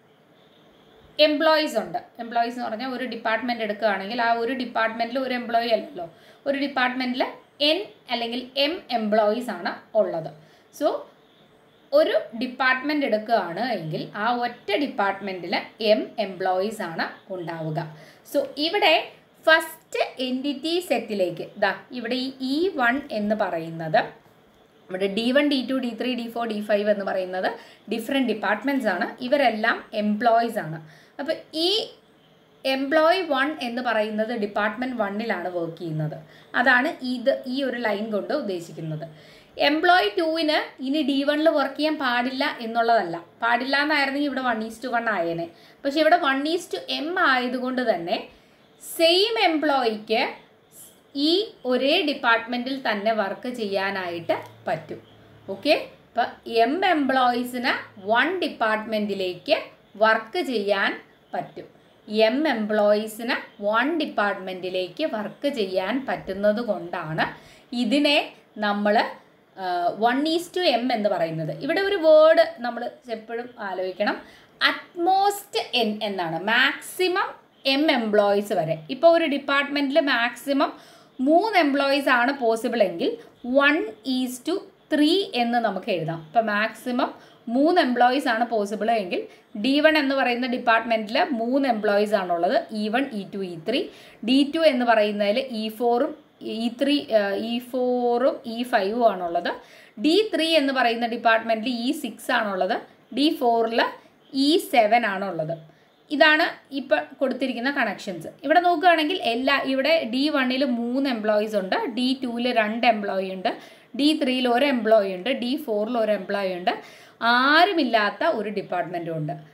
എംപ്ലോയീസ് ഉണ്ട് എംപ്ലോയീസ് എന്ന് പറഞ്ഞാൽ ഒരു ഡിപ്പാർട്ട്മെൻറ്റ് എടുക്കുകയാണെങ്കിൽ ആ ഒരു ഡിപ്പാർട്ട്മെൻറ്റിൽ ഒരു എംപ്ലോയി അല്ലല്ലോ ഒരു ഡിപ്പാർട്ട്മെൻറ്റിൽ എൻ അല്ലെങ്കിൽ എം എംപ്ലോയീസ് ആണ് ഉള്ളത് സോ ഒരു ഡിപ്പാർട്ട്മെൻറ്റ് എടുക്കുകയാണ് എങ്കിൽ ആ ഒറ്റ ഡിപ്പാർട്ട്മെൻറ്റിൽ എം എംപ്ലോയീസ് ആണ് ഉണ്ടാവുക സോ ഇവിടെ ഫസ്റ്റ് എൻറ്റിറ്റി സെറ്റിലേക്ക് ദാ ഇവിടെ ഈ ഇ വൺ എന്ന് പറയുന്നത് ഇവിടെ D one D two D three D four D five എന്ന് പറയുന്നത് ഡിഫറെൻറ്റ് ഡിപ്പാർട്ട്മെൻറ്റ്സ് ആണ് ഇവരെല്ലാം എംപ്ലോയീസ് ആണ് അപ്പോൾ ഈ എംപ്ലോയി വൺ എന്ന് പറയുന്നത് ഡിപ്പാർട്ട്മെൻറ്റ് വണ്ണിലാണ് വർക്ക് ചെയ്യുന്നത് അതാണ് ഇത് ഈ ഒരു ലൈൻ കൊണ്ട് ഉദ്ദേശിക്കുന്നത് എംപ്ലോയി ടൂവിന് ഇനി ഡി വണ്ണിൽ വർക്ക് ചെയ്യാൻ പാടില്ല എന്നുള്ളതല്ല പാടില്ല എന്നായിരുന്നെങ്കിൽ ഇവിടെ വൺ ഈസ് ടു വൺ ആയേനെ പക്ഷെ ഇവിടെ വൺ ഈസ് ടു എം ആയതുകൊണ്ട് തന്നെ സെയിം എംപ്ലോയിക്ക് ഈ ഒരേ ഡിപ്പാർട്ട്മെൻറ്റിൽ തന്നെ വർക്ക് ചെയ്യാനായിട്ട് പറ്റും ഓക്കെ ഇപ്പം എം എംപ്ലോയീസിന് വൺ ഡിപ്പാർട്ട്മെൻറ്റിലേക്ക് വർക്ക് ചെയ്യാൻ പറ്റും എം എംപ്ലോയീസിന് വൺ ഡിപ്പാർട്ട്മെൻറ്റിലേക്ക് വർക്ക് ചെയ്യാൻ പറ്റുന്നത് കൊണ്ടാണ് ഇതിനെ നമ്മൾ വൺ ഈസ് ടു എം എന്ന് പറയുന്നത് ഇവിടെ ഒരു വേർഡ് നമ്മൾ എപ്പോഴും ആലോചിക്കണം അറ്റ്മോസ്റ്റ് എൻ എന്നാണ് മാക്സിമം എം എംപ്ലോയീസ് വരെ ഇപ്പോൾ ഒരു ഡിപ്പാർട്ട്മെൻറ്റിൽ മാക്സിമം മൂന്ന് എംപ്ലോയീസ് ആണ് പോസിബിൾ എങ്കിൽ വൺ ഈസ് ടു ത്രീ എന്ന് നമുക്ക് എഴുതാം ഇപ്പോൾ മാക്സിമം മൂന്ന് എംപ്ലോയീസ് ആണ് പോസിബിൾ എങ്കിൽ ഡി വൺ എന്ന് പറയുന്ന ഡിപ്പാർട്ട്മെൻറ്റിൽ മൂന്ന് എംപ്ലോയീസ് ആണുള്ളത് E one E two E three D two എന്ന് പറയുന്നതിൽ ഇ ഫോറും ഇ ത്രീ ഇ ഫോറും ഇ ഫൈവും ആണുള്ളത് ഡി ത്രീ എന്ന് പറയുന്ന ഡിപ്പാർട്ട്മെൻറ്റിൽ ഇ സിക്സ് ആണുള്ളത് ഡി ഫോറിൽ ഇ സെവൻ ആണുള്ളത് ഇതാണ് ഇപ്പം കൊടുത്തിരിക്കുന്ന കണക്ഷൻസ് ഇവിടെ നോക്കുകയാണെങ്കിൽ എല്ലാ ഇവിടെ ഡി വണ്ണിൽ മൂന്ന് എംപ്ലോയീസ് ഉണ്ട് ഡി ടുവിൽ രണ്ട് എംപ്ലോയി ഉണ്ട് ഡി ത്രീയിൽ ഒരു എംപ്ലോയി ഉണ്ട് ഡി ഫോറിൽ ഒരു എംപ്ലോയി ഉണ്ട് ആരുമില്ലാത്ത ഒരു ഡിപ്പാർട്ട്മെൻറ്റും ഉണ്ട് അപ്പോൾ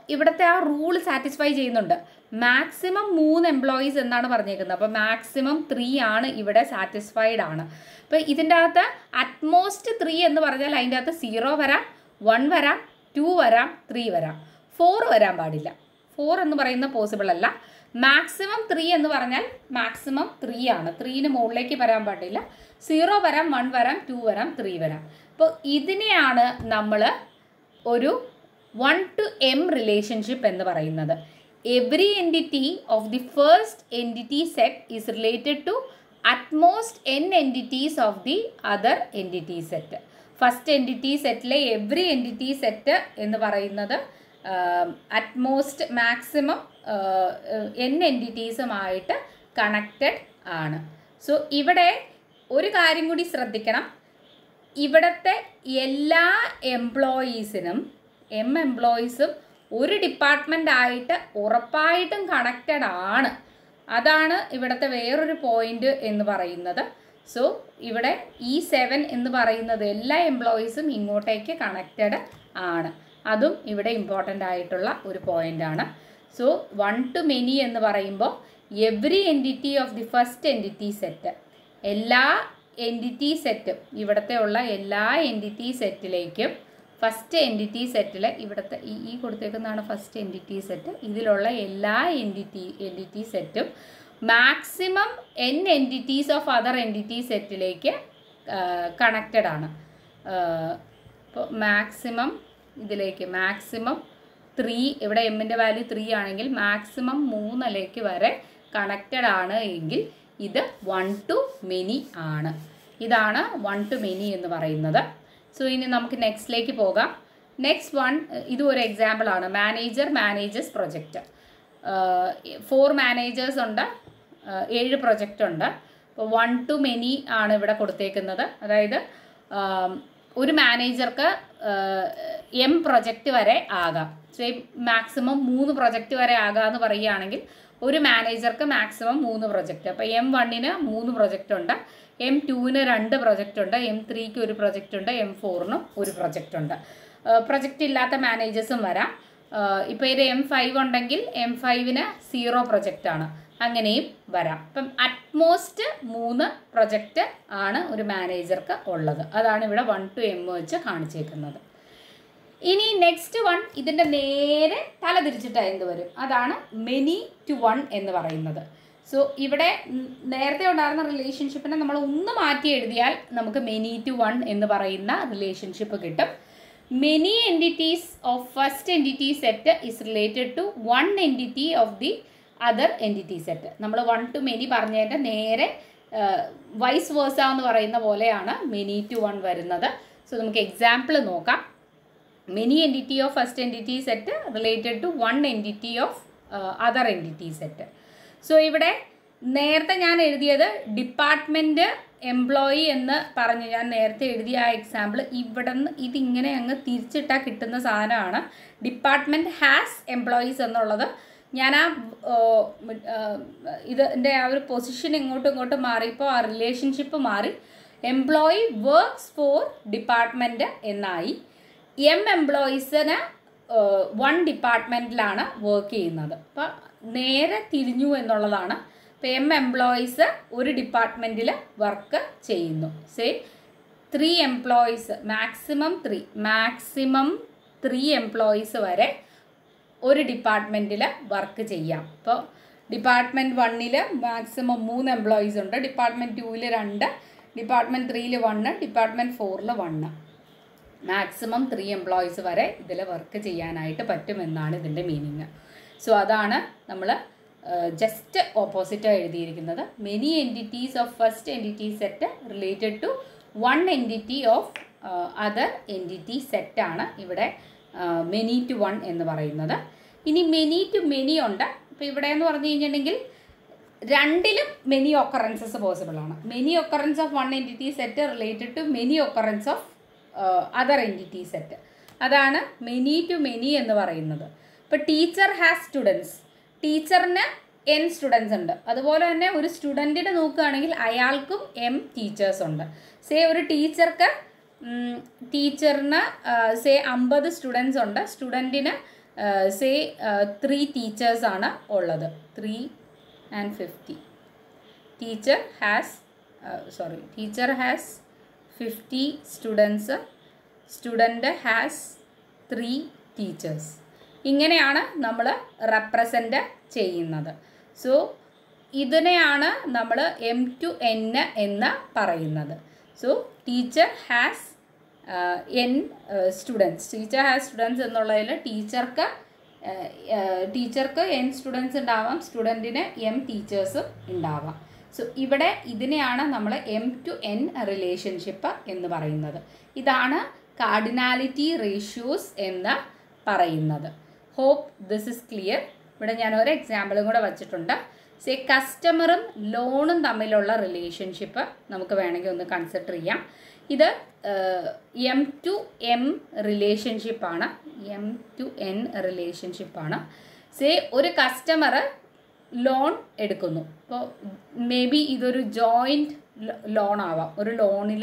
ഇവിടുത്തെ ആ റൂൾ സാറ്റിസ്ഫൈ ചെയ്യുന്നുണ്ട് മാക്സിമം മൂന്ന് എംപ്ലോയീസ് എന്നാണ് പറഞ്ഞേക്കുന്നത് അപ്പോൾ മാക്സിമം ത്രീ ആണ് ഇവിടെ സാറ്റിസ്ഫൈഡ് ആണ് അപ്പോൾ ഇതിൻ്റെ അകത്ത് അറ്റ്മോസ്റ്റ് ത്രീ എന്ന് പറഞ്ഞാൽ അതിൻ്റെ അകത്ത് സീറോ വരാം വൺ വരാം ടു വരാം ത്രീ വരാം ഫോർ വരാൻ പാടില്ല ഫോർ എന്ന് പറയുന്ന പോസിബിൾ അല്ല മാക്സിമം ത്രീ എന്ന് പറഞ്ഞാൽ മാക്സിമം ത്രീ ആണ് ത്രീന് മുകളിലേക്ക് വരാൻ പാടില്ല സീറോ വരാം വൺ വരാം ടു വരാം ത്രീ വരാം അപ്പോൾ ഇതിനെയാണ് നമ്മൾ ഒരു വൺ ടു എം റിലേഷൻഷിപ്പ് എന്ന് പറയുന്നത് every entity of the first entity set is related to at most N entities of the other entity set first entity സെറ്റിലെ എവറി എൻറ്റിറ്റി സെറ്റ് എന്ന് പറയുന്നത് അറ്റ്മോസ്റ്റ് മാക്സിമം എൻ എൻറ്റിറ്റീസുമായിട്ട് കണക്റ്റഡ് ആണ് so ഇവിടെ ഒരു കാര്യം കൂടി ശ്രദ്ധിക്കണം ഇവിടുത്തെ എല്ലാ എംപ്ലോയീസിനും എം എംപ്ലോയീസും ഒരു ഡിപ്പാർട്ട്മെൻ്റ് ആയിട്ട് ഉറപ്പായിട്ടും കണക്റ്റഡ് ആണ് അതാണ് ഇവിടുത്തെ വേറൊരു പോയിന്റ് എന്ന് പറയുന്നത് സോ ഇവിടെ ഈ സെവൻ എന്ന് പറയുന്നത് എല്ലാ എംപ്ലോയീസും ഇങ്ങോട്ടേക്ക് കണക്റ്റഡ് ആണ് അതും ഇവിടെ ഇമ്പോർട്ടൻ്റ് ആയിട്ടുള്ള ഒരു പോയിൻ്റാണ് സോ വൺ ടു മെനി എന്ന് പറയുമ്പോൾ every entity of the first entity set എല്ലാ എൻറ്റിറ്റി സെറ്റും ഇവിടുത്തെ ഉള്ള എല്ലാ എൻറ്റിറ്റി സെറ്റിലേക്കും ഫസ്റ്റ് എൻറ്റിറ്റി സെറ്റിൽ ഇവിടുത്തെ ഈ ഈ കൊടുത്തേക്കുന്നതാണ് ഫസ്റ്റ് എൻറ്റിറ്റി സെറ്റ് ഇതിലുള്ള എല്ലാ എൻറ്റിറ്റി എൻറ്റിറ്റി സെറ്റും maximum N entities of other entity സെറ്റിലേക്ക് കണക്റ്റഡ് ആണ് ഇപ്പോൾ മാക്സിമം ഇതിലേക്ക് മാക്സിമം ത്രീ ഇവിടെ എമ്മിൻ്റെ വാല്യൂ ത്രീ ആണെങ്കിൽ മാക്സിമം മൂന്നിലേക്ക് വരെ കണക്റ്റഡ് ആണ് എങ്കിൽ ഇത് വൺ ടു മെനി ആണ് ഇതാണ് വൺ ടു മെനി എന്ന് പറയുന്നത് സോ ഇനി നമുക്ക് നെക്സ്റ്റിലേക്ക് പോകാം നെക്സ്റ്റ് വൺ ഇതും ഒരു എക്സാമ്പിൾ ആണ് manager managers project for managers ഉണ്ട് ആഹ് ഏഴ് പ്രൊജക്റ്റ് ഉണ്ട് അപ്പോൾ വൺ ടു മെനി ആണ് ഇവിടെ കൊടുത്തേക്കുന്നത് അതായത് ആം, ഒരു മാനേജർക്ക് എം പ്രൊജക്റ്റ് വരെ ആകാം സോ മാക്സിമം മൂന്ന് പ്രൊജക്റ്റ് വരെ ആകാമെന്ന് പറയുകയാണെങ്കിൽ ഒരു മാനേജർക്ക് മാക്സിമം മൂന്ന് പ്രൊജക്റ്റ് അപ്പോൾ എം വണ്ണിന് മൂന്ന് പ്രൊജക്റ്റ് ഉണ്ട് എം ടുവിന് രണ്ട് പ്രൊജക്റ്റ് ഉണ്ട് എം ത്രീക്ക് ഒരു പ്രൊജക്റ്റ് ഉണ്ട് എം ഫോറിനും ഒരു പ്രൊജക്റ്റ് ഉണ്ട് പ്രൊജക്റ്റ് ഇല്ലാത്ത മാനേജേഴ്സും വരാം ഇപ്പോൾ ഇത് എം ഫൈവ് ഉണ്ടെങ്കിൽ എം ഫൈവിന് സീറോ പ്രൊജക്റ്റാണ് അങ്ങനെയും വരാം അപ്പം അറ്റ്മോസ്റ്റ് മൂന്ന് പ്രൊജക്റ്റ് ആണ് ഒരു മാനേജർക്ക് ഉള്ളത് അതാണ് ഇവിടെ വൺ ടു എം വെച്ച് കാണിച്ചേക്കുന്നത് ഇനി നെക്സ്റ്റ് വൺ ഇതിൻ്റെ നേരെ തല തിരിച്ചിട്ട് എന്ത് വരും അതാണ് മെനി ടു വൺ എന്ന് പറയുന്നത് സോ ഇവിടെ ഉം, നേരത്തെ ഉണ്ടായിരുന്ന റിലേഷൻഷിപ്പിനെ നമ്മൾ ഒന്ന് മാറ്റി എഴുതിയാൽ നമുക്ക് മെനി ടു വൺ എന്ന് പറയുന്ന റിലേഷൻഷിപ്പ് കിട്ടും many entities of first entity set is related to one entity of the other entity set നമ്മൾ വൺ ടു മെനി പറഞ്ഞതിൻ്റെ നേരെ വൈസ് വേഴ്സ എന്ന് പറയുന്ന പോലെയാണ് മെനി ടു വൺ വരുന്നത് സോ നമുക്ക് എക്സാമ്പിൾ നോക്കാം many entity of first entity set related to one entity of other entity set so ഇവിടെ നേരത്തെ ഞാൻ എഴുതിയത് ഡിപ്പാർട്ട്മെൻറ്റ് എംപ്ലോയി എന്ന് പറഞ്ഞ് ഞാൻ നേരത്തെ എഴുതിയ ആ എക്സാമ്പിൾ ഇവിടെ നിന്ന് ഇതിങ്ങനെ അങ്ങ് തിരിച്ചിട്ടാൽ കിട്ടുന്ന സാധനമാണ് ഡിപ്പാർട്ട്മെൻറ്റ് ഹാസ് എംപ്ലോയീസ് എന്നുള്ളത് ഞാൻ ആ ഇതിൻ്റെ ആ ഒരു പൊസിഷൻ ഇങ്ങോട്ടും ഇങ്ങോട്ടും മാറിയപ്പോൾ ആ റിലേഷൻഷിപ്പ് മാറി എംപ്ലോയി വർക്ക്സ് ഫോർ ഡിപ്പാർട്ട്മെൻറ്റ് എന്നായി എം എംപ്ലോയീസിന് വൺ ഡിപ്പാർട്ട്മെൻറ്റിലാണ് വർക്ക് ചെയ്യുന്നത് അപ്പോൾ നേരെ തിരിഞ്ഞു എന്നുള്ളതാണ് ഇപ്പോൾ എം എംപ്ലോയീസ് ഒരു ഡിപ്പാർട്ട്മെൻറ്റിൽ വർക്ക് ചെയ്യുന്നു say three employees maximum three maximum three employees വരെ ഒരു ഡിപ്പാർട്ട്മെൻറ്റിൽ വർക്ക് ചെയ്യാം ഇപ്പോൾ ഡിപ്പാർട്ട്മെൻറ്റ് വണ്ണിൽ മാക്സിമം മൂന്ന് എംപ്ലോയീസ് ഉണ്ട് ഡിപ്പാർട്ട്മെൻറ്റ് ടൂവിൽ രണ്ട് ഡിപ്പാർട്ട്മെൻറ്റ് ത്രീയിൽ വണ്ണ് ഡിപ്പാർട്ട്മെൻറ്റ് ഫോറിൽ വണ്ണ് മാക്സിമം ത്രീ എംപ്ലോയീസ് വരെ ഇതിൽ വർക്ക് ചെയ്യാനായിട്ട് പറ്റുമെന്നാണ് ഇതിൻ്റെ മീനിങ് സോ അതാണ് നമ്മൾ ജസ്റ്റ് ഓപ്പോസിറ്റ് എഴുതിയിരിക്കുന്നത് many entities of first entity set related to one entity of other entity സെറ്റാണ് ഇവിടെ മെനി ടു വൺ എന്ന് പറയുന്നത് ഇനി മെനി ടു മെനി ഉണ്ട് അപ്പോൾ ഇവിടെ എന്ന് പറഞ്ഞു കഴിഞ്ഞിട്ടുണ്ടെങ്കിൽ രണ്ടിലും മെനി ഒക്കറൻസസ് പോസിബിൾ ആണ് many occurrence of one entity set related to many occurrence of other entity set അതാണ് മെനി ടു മെനി എന്ന് പറയുന്നത് ഇപ്പോൾ ടീച്ചർ ഹാസ് സ്റ്റുഡൻസ് ടീച്ചറിന് എൻ സ്റ്റുഡൻസ് ഉണ്ട് അതുപോലെ തന്നെ ഒരു സ്റ്റുഡൻറ്റിനെ നോക്കുകയാണെങ്കിൽ അയാൾക്കും എം ടീച്ചേഴ്സ് ഉണ്ട് സേ ഒരു ടീച്ചർക്ക് ടീച്ചറിന് സേ അമ്പത് സ്റ്റുഡൻസ് ഉണ്ട് സ്റ്റുഡൻറ്റിന് സേ ത്രീ ടീച്ചേഴ്സാണ് ഉള്ളത് three and fifty teacher has sorry teacher has fifty students student has three teachers ഇങ്ങനെയാണ് നമ്മൾ റെപ്രസെൻ്റ് ചെയ്യുന്നത് സോ ഇതിനെയാണ് നമ്മൾ എം ടു എൻ എന്ന് പറയുന്നത് so teacher has N students teacher has students എന്നുള്ളതിൽ ടീച്ചർക്ക് ടീച്ചർക്ക് എൻ സ്റ്റുഡൻസ് ഉണ്ടാവാം സ്റ്റുഡൻറ്റിന് എം ടീച്ചേഴ്സും ഉണ്ടാവാം സോ ഇവിടെ ഇതിനെയാണ് നമ്മൾ എം ടു എൻ റിലേഷൻഷിപ്പ് എന്ന് പറയുന്നത് ഇതാണ് കാർഡിനാലിറ്റി റേഷ്യൂസ് എന്ന് പറയുന്നത് ഹോപ്പ് ദിസ് ഇസ് ക്ലിയർ ഇവിടെ ഞാൻ ഒരു എക്സാമ്പിളും കൂടെ വച്ചിട്ടുണ്ട് സേ കസ്റ്റമറും ലോണും തമ്മിലുള്ള റിലേഷൻഷിപ്പ് നമുക്ക് വേണമെങ്കിൽ ഒന്ന് കൺസിഡർ ചെയ്യാം ഇത് എം ടു എം റിലേഷൻഷിപ്പാണ് എം ടു എൻ റിലേഷൻഷിപ്പാണ് സേ ഒരു കസ്റ്റമർ ലോൺ എടുക്കുന്നു ഇപ്പോൾ മേ ബി ഇതൊരു ജോയിൻറ്റ് ലോൺ ആവാം ഒരു ലോണിൽ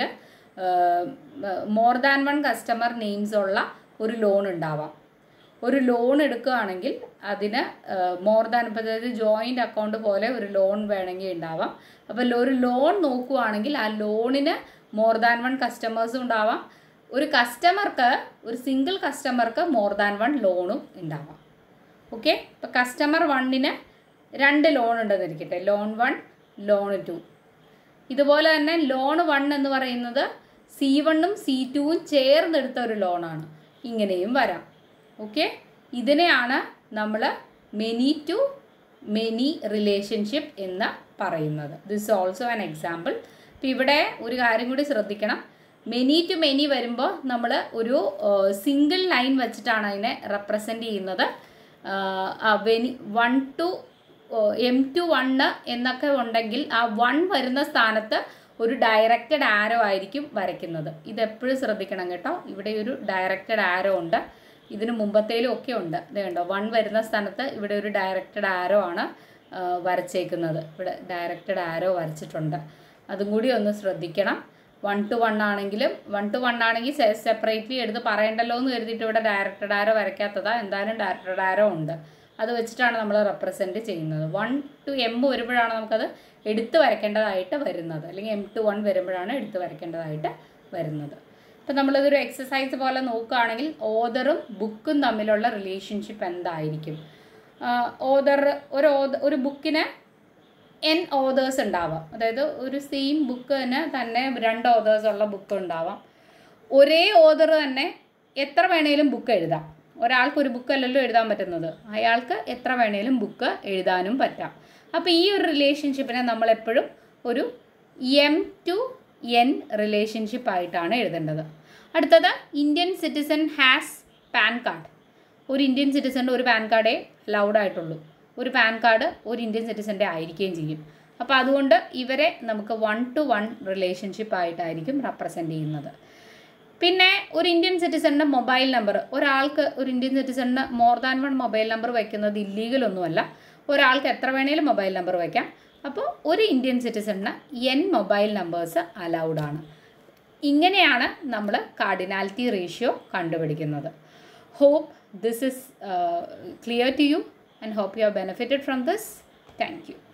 more than one customer names ഉള്ള ഒരു ലോൺ ഉണ്ടാവാം ഒരു ലോൺ എടുക്കുകയാണെങ്കിൽ അതിന് മോർ ദാൻ ഇപ്പോൾ അതായത് ജോയിൻ്റ് അക്കൗണ്ട് പോലെ ഒരു ലോൺ വേണമെങ്കിൽ ഉണ്ടാവാം അപ്പോൾ ഒരു ലോൺ നോക്കുവാണെങ്കിൽ ആ ലോണിന് മോർ ദാൻ വൺ കസ്റ്റമേഴ്സും ഉണ്ടാവാം ഒരു കസ്റ്റമർക്ക് ഒരു സിംഗിൾ കസ്റ്റമർക്ക് മോർ ദാൻ വൺ ലോണും ഉണ്ടാവാം ഓക്കെ ഇപ്പോൾ കസ്റ്റമർ വണ്ണിന് രണ്ട് ലോൺ ഉണ്ടെന്നിരിക്കട്ടെ ലോൺ വൺ ലോൺ ടു ഇതുപോലെ തന്നെ ലോൺ വൺ എന്ന് പറയുന്നത് സി വണ്ണും സി ടുവും ചേർന്നെടുത്ത ഒരു ലോണാണ് ഇങ്ങനെയും വരാം ഓക്കെ ഇതിനെയാണ് നമ്മൾ മെനി ടു മെനി റിലേഷൻഷിപ്പ് എന്ന് പറയുന്നത് ദിസ് ഓൾസോ ആൻ എക്സാമ്പിൾ അപ്പോൾ ഇവിടെ ഒരു കാര്യം കൂടി ശ്രദ്ധിക്കണം മെനി ടു മെനി വരുമ്പോൾ നമ്മൾ ഒരു സിംഗിൾ ലൈൻ വെച്ചിട്ടാണ് അതിനെ റെപ്രസെൻ്റ് ചെയ്യുന്നത് many one to M to one എന്നൊക്കെ ഉണ്ടെങ്കിൽ ആ വൺ വരുന്ന സ്ഥാനത്ത് ഒരു ഡയറക്റ്റഡ് ആരോ ആയിരിക്കും വരയ്ക്കുന്നത് ഇതെപ്പോഴും ശ്രദ്ധിക്കണം കേട്ടോ ഇവിടെ ഒരു ഡയറക്റ്റഡ് ആരോ ഉണ്ട് ഇതിന് മുമ്പത്തേലും ഒക്കെ ഉണ്ട് ഇത് കണ്ടോ വൺ വരുന്ന സ്ഥാനത്ത് ഇവിടെ ഒരു ഡയറക്റ്റഡ് ആരോ ആണ് വരച്ചേക്കുന്നത് ഇവിടെ ഡയറക്റ്റഡ് ആരോ വരച്ചിട്ടുണ്ട് അതും കൂടി ഒന്ന് ശ്രദ്ധിക്കണം വൺ ടു വൺ ആണെങ്കിലും വൺ ടു വൺ ആണെങ്കിൽ സെപ്പറേറ്റ്ലി എടുത്ത് പറയണ്ടല്ലോ എന്ന് കരുതിയിട്ട് ഇവിടെ ഡയറക്റ്റഡ് ആരോ വരയ്ക്കാത്തതാ എന്തായാലും ഡയറക്റ്റഡ് ആരോ ഉണ്ട് അത് വെച്ചിട്ടാണ് നമ്മൾ റെപ്രസെൻറ്റ് ചെയ്യുന്നത് വൺ ടു എം വരുമ്പോഴാണ് നമുക്കത് എടുത്ത് വരയ്ക്കേണ്ടതായിട്ട് വരുന്നത് അല്ലെങ്കിൽ എം ടു വൺ വരുമ്പോഴാണ് എടുത്ത് വരയ്ക്കേണ്ടതായിട്ട് വരുന്നത് ഇപ്പം നമ്മളിതൊരു എക്സസൈസ് പോലെ നോക്കുകയാണെങ്കിൽ ഓദറും ബുക്കും തമ്മിലുള്ള റിലേഷൻഷിപ്പ് എന്തായിരിക്കും ഓദർ ഒരു ഓദ ഒരു ബുക്കിന് എൻ ഓതേഴ്സ് ഉണ്ടാവാം അതായത് ഒരു സെയിം ബുക്ക് തന്നെ തന്നെ രണ്ട് ഓതേഴ്സ് ഉള്ള ബുക്ക് ഉണ്ടാവാം ഒരേ ഓതർ തന്നെ എത്ര വേണേലും ബുക്ക് എഴുതാം ഒരാൾക്ക് ഒരു ബുക്ക് അല്ലല്ലോ എഴുതാൻ പറ്റുന്നത് അയാൾക്ക് എത്ര വേണേലും ബുക്ക് എഴുതാനും പറ്റാം അപ്പോൾ ഈ ഒരു റിലേഷൻഷിപ്പിനെ നമ്മളെപ്പോഴും ഒരു എം ടു എൻ റിലേഷൻഷിപ്പ് ആയിട്ടാണ് എഴുതേണ്ടത് അടുത്തത് Indian citizen has PAN card ഒരു ഇന്ത്യൻ സിറ്റിസൻ്റെ ഒരു പാൻ കാർഡേ ലൗഡ് ആയിട്ടുള്ളൂ ഒരു പാൻ കാർഡ് ഒരു ഇന്ത്യൻ സിറ്റിസൻ്റെ ആയിരിക്കുകയും ചെയ്യും അപ്പോൾ അതുകൊണ്ട് ഇവരെ നമുക്ക് വൺ ടു വൺ റിലേഷൻഷിപ്പ് ആയിട്ടായിരിക്കും റെപ്രസെൻ്റ് ചെയ്യുന്നത് പിന്നെ ഒരു ഇന്ത്യൻ സിറ്റിസണിൻ്റെ മൊബൈൽ നമ്പർ ഒരാൾക്ക് ഒരു ഇന്ത്യൻ സിറ്റിസണിന് more than one mobile number വയ്ക്കുന്നത് ഇല്ലീഗൽ ഒന്നുമല്ല ഒരാൾക്ക് എത്ര വേണേലും മൊബൈൽ നമ്പർ വയ്ക്കാം അപ്പോൾ ഒരു ഇന്ത്യൻ സിറ്റിസണിന് എൻ മൊബൈൽ നമ്പേഴ്സ് അലൗഡ് ആണ് ഇങ്ങനെയാണ് നമ്മൾ കാർഡിനാലിറ്റി റേഷ്യോ കണ്ടുപിടിക്കുന്നത് hope this is clear to you and hope you have benefited from this. Thank you.